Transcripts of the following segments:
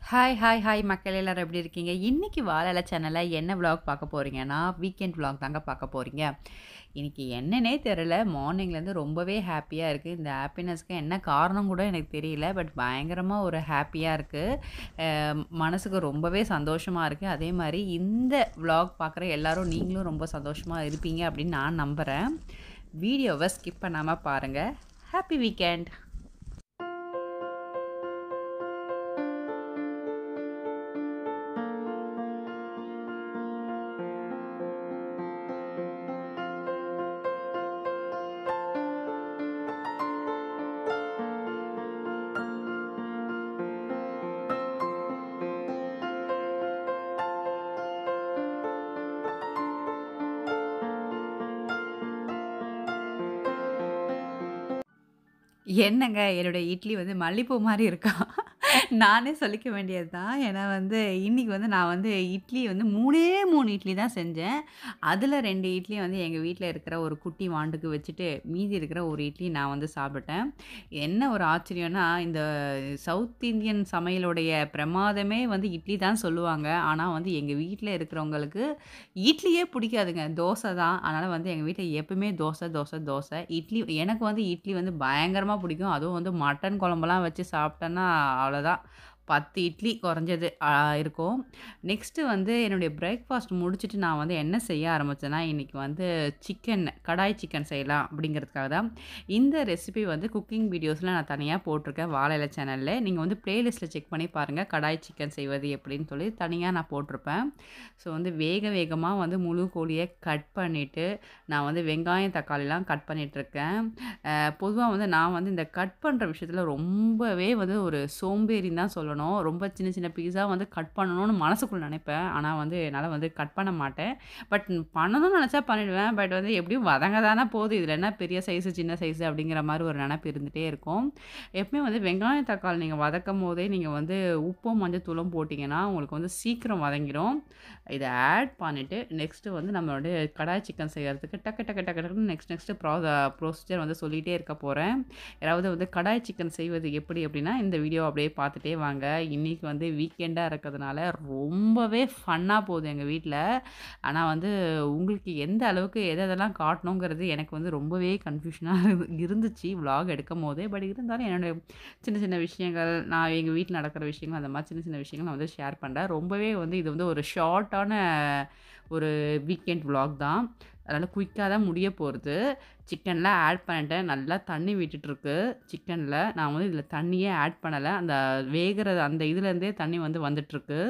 Hi, hi, hi மக்கள் எல்லாரும் எப்படி இருக்கீங்க? இன்னைக்கு வாழல சேனல்ல என்ன விளாக் பார்க்க போறீங்கன்னா, வீக்கெண்ட் விளாக் தாங்க பார்க்க போறீங்க. இன்னைக்கு என்னன்னே தெரியல. மார்னிங்லேருந்து ரொம்பவே ஹேப்பியா இருக்கு. இந்த ஹேப்பினஸ்க்கு என்ன காரணம் கூட எனக்கு தெரியல. பட் பயங்கரமா ஒரு ஹேப்பியா இருக்கு. அ மனசுக்கு ரொம்பவே சந்தோஷமா இருக்கு. அதே மாரி இந்த விளாக் பார்க்குற எல்லாரும் நீங்களும் ரொம்ப சந்தோஷமா இருப்பீங்க அப்படின்னு நான் நம்புறேன். வீடியோவ ஸ்கிப் பண்ணாம பாருங்க. Happy weekend. என்னங்க என்னோட இட்லி வந்து மல்லிப்பூ மாரி இருக்கா? நானே சொல்லிக்க வேண்டியது தான். ஏன்னா வந்து இன்னைக்கு வந்து நான் வந்து இட்லி வந்து 3ஏ 3 இட்லி தான் செஞ்சேன். அதில 2 இட்லி வந்து எங்க வீட்ல இருக்கிற ஒரு குட்டி வாண்டுக்கு வச்சுட்டு, மீதி இருக்கிற ஒரு இட்லி நான் வந்து சாப்பிட்டேன். என்ன ஒரு ஆச்சரியம்னா, இந்த சவுத் இந்தியன் சமையலுடைய பிரமாதமே வந்து இட்லி தான் சொல்லுவாங்க. ஆனா வந்து எங்க வீட்ல இருக்கிறவங்களுக்கு இட்லியே பிடிக்காதுங்க. தோசை தான். அதனால வந்து எங்க வீட்ல எப்பவுமே தோசை, தோசை, தோசை. இட்லி எனக்கு வந்து இட்லி வந்து பயங்கரமா பிடிக்கும். அதுவும் வந்து மட்டன் குழம்புலாம் வச்சு சாப்பிட்டேன்னா அவ்வளோதான். 10 இட்லி குறைஞ்சது அ இருக்கும். நெக்ஸ்ட்டு வந்து என்னுடைய பிரேக்ஃபாஸ்ட் முடிச்சுட்டு நான் வந்து என்ன செய்ய ஆரம்பிச்சேன்னா, இன்னைக்கு வந்து சிக்கன் கடாய் சிக்கன் செய்யலாம் அப்படிங்கிறதுக்காக தான். இந்த ரெசிபி வந்து குக்கிங் வீடியோஸ்ல நான் தனியா போட்டிருக்கேன் வாழ இலை சேனல்ல. நீங்க வந்து பிளேலிஸ்ட்ல செக் பண்ணி பாருங்க. கடாய் சிக்கன் செய்வது எப்படின்னு சொல்லி தனியா நான் போட்டிருப்பேன். ஸோ வந்து வேக வேகமா வந்து முழு கோழிய கட் பண்ணிட்டு, நான் வந்து வெங்காயம், தக்காளிலாம் கட் பண்ணிட்டுருக்கேன். அ பொதுவா வந்து நான் வந்து இந்த கட் பண்ற விஷயத்துல ரொம்பவே வந்து ஒரு சோம்பேறின்னு தான் சொல்லணும். ரொம்ப சின்ன சின்ன பீஸா வந்து கட் பண்ணணும்னு மனசுக்குள்ள நினைப்பேன். ஆனா வந்து என்னால வந்து கட் பண்ண மாட்டேன். பட் பண்ணணும்னு நினச்சா பண்ணிடுவேன். பட் வந்து எப்படியும் வதங்க தானே போகுது. இதில என்ன பெரிய சைஸு, சின்ன சைஸு அப்படிங்கிற மாரி ஒரு நினப்பு இருந்துட்டே இருக்கும். எப்பவுமே வந்து வெங்காயம், தக்காளி நீங்க வதக்கும்போதே நீங்க வந்து உப்பும், மஞ்சத்தூளும் போட்டீங்கன்னா, உங்களுக்கு வந்து சீக்கிரம் வதங்கிடும். இத ஆட் பண்ணிட்டு, நெக்ஸ்ட்டு வந்து நம்மளுடைய கடாய் சிக்கன் செய்யறதுக்கு டக்கு டக்கு டக்கு டக்குன்னு நெக்ஸ்ட் நெக்ஸ்ட்டு ப்ரா ப்ரொசீஜர் வந்து சொல்லிட்டே இருக்க போறேன். யாராவது வந்து கடாய் சிக்கன் செய்வது எப்படி அப்படின்னா, இந்த வீடியோ அப்படியே பார்த்துட்டே வாங்க. இன்னைக்கு வந்து வீக்கெண்டா இருக்கிறதுனால ரொம்பவே ஃபன்னா போகுது எங்க வீட்ல. ஆனா வந்து உங்களுக்கு எந்த அளவுக்கு எத எதெல்லாம் காட்டணுங்கிறது எனக்கு வந்து ரொம்பவே கன்ஃப்யூஷனா இருந்துச்சு விளாக் எடுக்கும்போதே. பட் இருந்தாலும் என்னோட சின்ன சின்ன விஷயங்கள், நான் எங்க வீட்ல நடக்கிற விஷயங்கள், அந்த மாரி சின்ன சின்ன விஷயங்கள் நான் வந்து ஷேர் பண்றேன். ரொம்பவே வந்து இது வந்து ஒரு ஷார்ட்டான ஒரு வீக்கெண்ட் விளாக் தான். அதனால குயிக்கா தான் முடிய போறது. சிக்கன்லாம் ஆட் பண்ணிட்டேன். நல்லா தண்ணி விட்டுட்டுருக்கு சிக்கன்ல. நான் வந்து இதில தண்ணியே ஆட் பண்ணல. அந்த வேகுற அந்த இதுலேருந்தே தண்ணி வந்து வந்துட்டுருக்கு.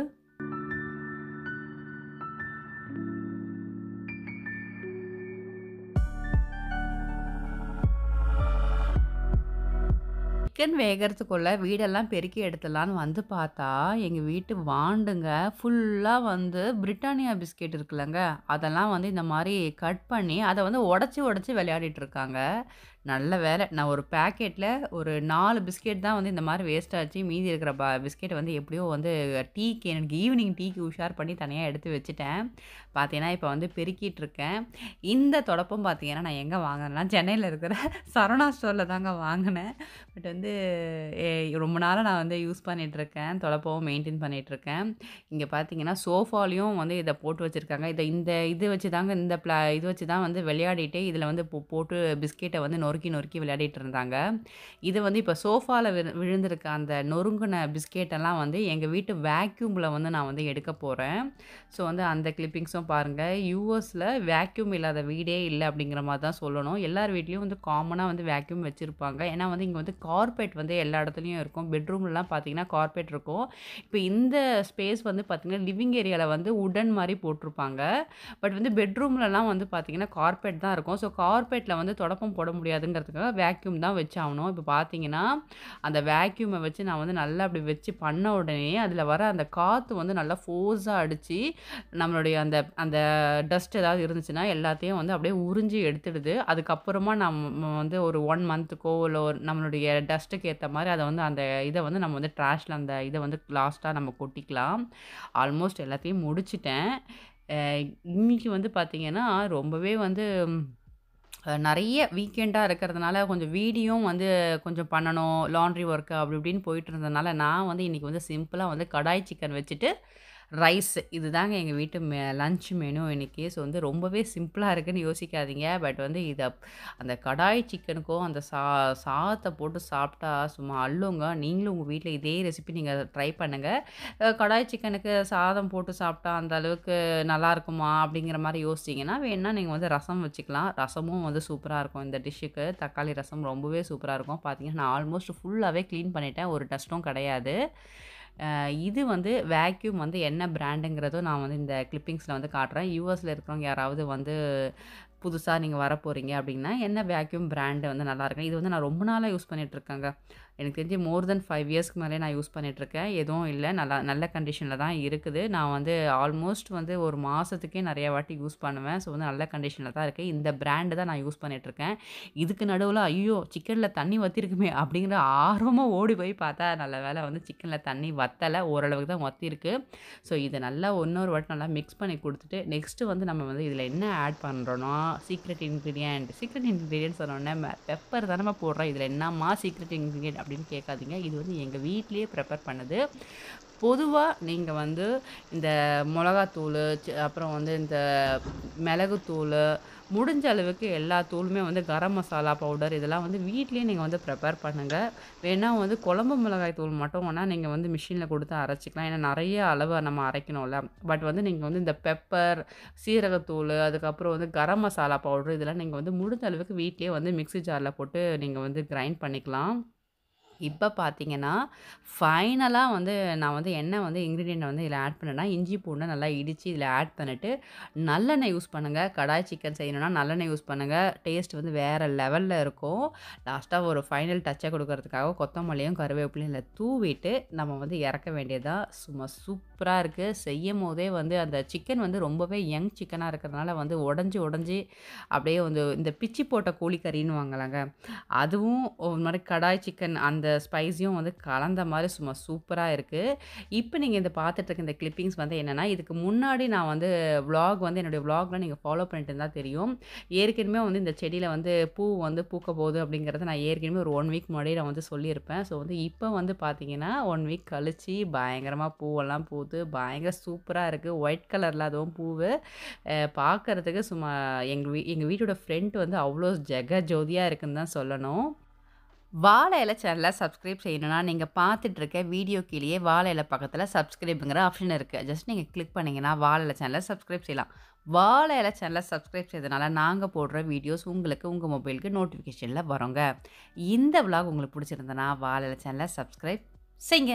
சிக்கன் வேகறதுக்குள்ள வீடெல்லாம் பெருக்கி எடுத்துடலான்னு வந்து பார்த்தா, எங்க வீட்டு வாண்டுங்க ஃபுல்லா வந்து பிரிட்டானியா பிஸ்கெட் இருக்குல்லங்க, அதெல்லாம் வந்து இந்த மாரி கட் பண்ணி, அத வந்து உடைச்சு உடைச்சு விளையாடிட்டு இருக்காங்க. நல்ல வேளை நான் ஒரு பாக்கெட்ல ஒரு 4 பிஸ்கெட் தான் வந்து இந்த மாரி வேஸ்ட் ஆச்சு. மீதி இருக்கிற ப பிஸ்கெட்ட வந்து எப்படியோ வந்து டீக்கு எனக்கு ஈவினிங் டீக்கு உஷார் பண்ணி தனியா எடுத்து வச்சுட்டேன். பார்த்தீங்கன்னா, இப்ப வந்து பெருக்கிட்டு இருக்கேன். இந்த தொடப்பம் பார்த்தீங்கன்னா, நான் எங்க வாங்குனேன்னா, சென்னையில இருக்கிற சரவணா ஸ்டோர்ல தாங்க வாங்குனேன். பட் வந்து எ ரொம்ப நாளா நான் வந்து யூஸ் பண்ணிட்டுருக்கேன். தொடப்பமும் மெயின்டெயின் பண்ணிட்டுருக்கேன். இங்க பார்த்தீங்கன்னா, சோஃபாலயும் வந்து இத போட்டு வச்சிருக்காங்க. இத இந்த இது வச்சு தாங்க இந்த பிளா இது வச்சு தான் வந்து விளையாடிட்டு, இதில வந்து போ போட்டு பிஸ்கெட்ட வந்து நொறுக்கி நொறுக்கி விளையாடிட்டு இருந்தாங்க. இது வந்து இப்ப சோஃபால விழு விழுந்திருக்க அந்த நொறுங்குன பிஸ்கெட்டெல்லாம் வந்து எங்க வீட்டு வேக்யூம்ல வந்து நான் வந்து எடுக்க போறேன். ஸோ வந்து அந்த கிளிப்பிங்ஸும் பாருங்க. யுஎஸ்ல வேக்யூம் இல்லாத வீடே இல்ல அப்படிங்கிற மாரி தான் சொல்லணும். எல்லார் வீட்லயும் வந்து காமனா வந்து வேக்யூம் வச்சிருப்பாங்க. ஏன்னா வந்து இங்க வந்து கார்பெட் வந்து எல்லா இடத்துலயும் இருக்கும். பெட்ரூம்லலாம் பார்த்தீங்கன்னா, கார்பெட் இருக்கும். இப்ப இந்த ஸ்பேஸ் வந்து பார்த்தீங்கன்னா, லிவிங் ஏரியால வந்து வுடன் மாரி போட்டிருப்பாங்க. பட் வந்து பெட்ரூம்லலாம் வந்து பார்த்தீங்கன்னா, கார்பெட் தான் இருக்கும். ஸோ கார்பெட்ல வந்து தொடப்பம் போட முடியாதுங்கிறதுக்காக வேக்யூம் தான் வச்சாகணும். இப்ப பார்த்தீங்கன்னா, அந்த வேக்யூம வச்சு நான் வந்து நல்லா அப்படி வச்சு பண்ண உடனே, அதில வர அந்த காத்து வந்து நல்லா ஃபோர்ஸா அடிச்சு, நம்மளுடைய அந்த அந்த டஸ்ட் ஏதாவது இருந்துச்சுன்னா, எல்லாத்தையும் வந்து அப்படியே உறிஞ்சி எடுத்துடுது. அதுக்கப்புறமா நம்ம வந்து ஒரு 1 மந்த்துக்கோ, இல்ல ஒரு நம்மளுடைய டஸ்ட்டுக்கு ஏத்த மாரி அத வந்து அந்த இத வந்து நம்ம வந்து ட்ராஷ்ல அந்த இத வந்து லாஸ்ட்டா நம்ம கொட்டிக்கலாம். ஆல்மோஸ்ட் எல்லாத்தையும் முடிச்சுட்டேன். அ இன்னைக்கு வந்து பார்த்தீங்கன்னா, ரொம்பவே வந்து அ நெறைய வீக்கெண்டா இருக்கிறதுனால கொஞ்சம் வீடியும் வந்து கொஞ்சம் பண்ணணும். லாண்ட்ரி ஒர்க் அப்படி இப்படின்னு போயிட்டு இருந்ததுனால, நான் வந்து இன்னைக்கு வந்து சிம்பிளா வந்து கடாய் சிக்கன் வச்சுட்டு, ரைஸ் இதுதாங்க எங்க வீட்டு மெ லஞ்ச் மெனு இன்னைக்கு. ஸோ வந்து ரொம்பவே சிம்பிளா இருக்குன்னு யோசிக்காதீங்க. பட் வந்து இத அந்த கடாய் சிக்கனுக்கும், அந்த சா சாதத்த போட்டு சாப்பிட்டா சும்மா அள்ளுங்க. நீங்களும் உங்க வீட்ல இதே ரெசிபி நீங்க ட்ரை பண்ணுங்க. அ கடாய் சிக்கனுக்கு சாதம் போட்டு சாப்பிட்டா அந்த அளவுக்கு நல்லாயிருக்குமா? அப்படிங்கிற மாரி யோசிச்சீங்கன்னா, வேணுனா நீங்க வந்து ரசம் வச்சுக்கலாம். ரசமும் வந்து சூப்பரா இருக்கும் இந்த டிஷ்ஷுக்கு. தக்காளி ரசம் ரொம்பவே சூப்பரா இருக்கும். பார்த்தீங்கன்னா, நான் ஆல்மோஸ்ட் ஃபுல்லாவே கிளீன் பண்ணிட்டேன். ஒரு டஸ்ட்டும் கிடையாது. அ இது வந்து வேக்யூம் வந்து என்ன பிராண்டுங்கிறதும் நான் வந்து இந்த கிளிப்பிங்ஸ்ல வந்து காட்டுறேன். யுஎஸ்ல இருக்கிறவங்க யாராவது வந்து புதுசா நீங்க வரப்போறீங்க அப்படின்னா, என்ன வேக்யூம் பிராண்ட் வந்து நல்லாருக்கு. இது வந்து நான் ரொம்ப நாளா யூஸ் பண்ணிட்டுருக்கேங்க. எனக்கு தெரிஞ்சு மோர் தென் 5 இயர்ஸ்க்கு மேலயே நான் யூஸ் பண்ணிட்டுருக்கேன். எதுவும் இல்ல. நல்லா நல்ல கண்டிஷன்ல தான் இருக்குது. நான் வந்து ஆல்மோஸ்ட் வந்து ஒரு மாசத்துக்கே நெறைய வாட்டி யூஸ் பண்ணுவேன். ஸோ வந்து நல்ல கண்டிஷன்ல தான் இருக்கு. இந்த பிராண்ட் தான் நான் யூஸ் பண்ணிட்டுருக்கேன். இதுக்கு நடுவுல ஐய்யயோ! சிக்கன்ல தண்ணி வத்திருக்குமே அப்படிங்கிற ஆர்வமா ஓடி போய் பார்த்தா, நல்ல வேளை வந்து சிக்கன்ல தண்ணி வத்தல. ஓரளவுக்கு தான் வத்திருக்கு. ஸோ இத நல்லா இன்னொரு வாட்டி நல்லா மிக்ஸ் பண்ணி குடுத்துட்டு, நெக்ஸ்ட் வந்து நம்ம வந்து இதில என்ன ஆட் பண்றோம்னா, சீக்ரெட் இன்கிரீடியன்ட் சீக்ரெட் இன்கிரீடியன்ட் சொன்னோனே மெ பெப்பர் தானம்மா போடுறோம். இதில என்னம்மா சீக்ரெட் இன்கிரீடியன்ட் அப்படின்னு கேட்காதீங்க. இது வந்து எங்க வீட்லயே ப்ரிப்பேர் பண்ணது. பொதுவா நீங்க வந்து இந்த மொளகாத்தூளு, ச் அப்புறம் வந்து இந்த மிளகுத்தூளு, முடிஞ்ச அளவுக்கு எல்லா தூளுமே வந்து கரம் மசாலா பவுடர் இதெல்லாம் வந்து வீட்லயே நீங்க வந்து ப்ரிப்பேர் பண்ணுங்க. வேணா வந்து குழம்பு மிளகாய் தூள் மட்டும் வேணா நீங்க வந்து மிஷின்ல குடுத்து அரைச்சுக்கலாம். ஏன்னா நெறைய அளவ நம்ம அரைக்கணும்ல. பட் வந்து நீங்க வந்து இந்த பெப்பர், சீரகத்தூளு, அதுக்கப்புறம் வந்து கரம் மசாலா பவுடர் இதெல்லாம் நீங்க வந்து முடிஞ்ச அளவுக்கு வீட்லயே வந்து மிக்ஸி ஜார்ல போட்டு நீங்க வந்து கிரைண்ட் பண்ணிக்கலாம். இப்ப பார்த்தீங்கன்னா, ஃபைனலா வந்து நான் வந்து என்ன வந்து இன்கிரீடியன்ட் வந்து இதில ஆட் பண்ணேன்னா, இஞ்சி பூண்ட நல்லா இடிச்சு இதில ஆட் பண்ணிட்டு, நல்லெண்ணெய் யூஸ் பண்ணுங்க. கடாய் சிக்கன் செய்யணும்னா நல்லெண்ணெய் யூஸ் பண்ணுங்க. டேஸ்ட் வந்து வேற லெவல்ல இருக்கும். லாஸ்ட்டா ஒரு ஃபைனல் டச்ச குடுக்கறதுக்காக கொத்தமல்லியும், கருவேப்பிலையும் இதில தூவிட்டு, நம்ம வந்து இறக்க வேண்டியது தான். சும்மா சூப்பரா இருக்கு. செய்யும்போதே வந்து அந்த சிக்கன் வந்து ரொம்பவே யங் சிக்கனா இருக்கிறதுனால வந்து உடைஞ்சு உடைஞ்சு அப்படியே வந்து இந்த பிச்சி போட்ட கோழிக்கறின்னுவாங்கல்லங்க, அதுவும் ஒரு மாரி கடாய் சிக்கன் அந்த ஸ்பைஸியும் வந்து கலந்த மாரி சும்மா சூப்பரா இருக்கு. இப்ப நீங்க இந்த பார்த்துட்டு இருக்க இந்த கிளிப்பிங்ஸ் வந்து என்னன்னா, இதுக்கு முன்னாடி நான் வந்து விளாக் வந்து என்னுடைய விளாக்ல நீங்க ஃபாலோ பண்ணிட்டு இருந்தா தெரியும். ஏற்கனவே வந்து இந்த செடியில வந்து பூ வந்து பூக்க போகுது அப்படிங்கிறத நான் ஏற்கனவே ஒரு 1 வீக் முன்னாடியே நான் வந்து சொல்லியிருப்பேன். ஸோ வந்து இப்ப வந்து பார்த்தீங்கன்னா, 1 வீக் கழிச்சு பயங்கரமா பூவெல்லாம் பூத்து பயங்கர சூப்பரா இருக்கு. ஒயிட் கலர்ல அதுவும் பூவு. அ பார்க்கறதுக்கு சும்மா எங்க வீ எங்க வீட்டோட ஃப்ரண்ட் வந்து அவ்ளோ ஜெகஜோதியா இருக்குன்னு தான் சொல்லணும். வாழை இலை சேனல சப்ஸ்கிரைப் செய்யணும்னா, நீங்க பார்த்துட்டு இருக்க வீடியோ கீழயே வாழை இலை பக்கத்தில சப்ஸ்கிரைப்ங்கிற ஆப்ஷன் இருக்கு. ஜஸ்ட் நீங்க கிளிக் பண்ணீங்கன்னா, வாழை இலை சேனல சப்ஸ்கிரைப் செய்யலாம். வாழை இலை சேனல சப்ஸ்கிரைப் செய்தனால, நாங்க போடுற வீடியோஸ் உங்களுக்கு உங்க மொபைலுக்கு நோட்டிஃபிகேஷன்ல வருங்க. இந்த விளாக் உங்களுக்கு பிடிச்சிருந்ததுனா, வாழை இலை சேனல சப்ஸ்கிரைப் செய்ங்க.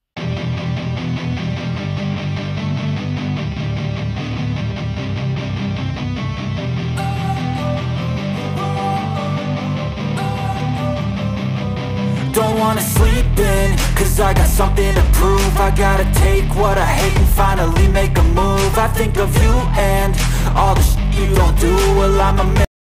Don't wanna sleep in, cause I got something to prove I gotta take what I hate and finally make a move I think of you and all the shit you don't do Well I'm a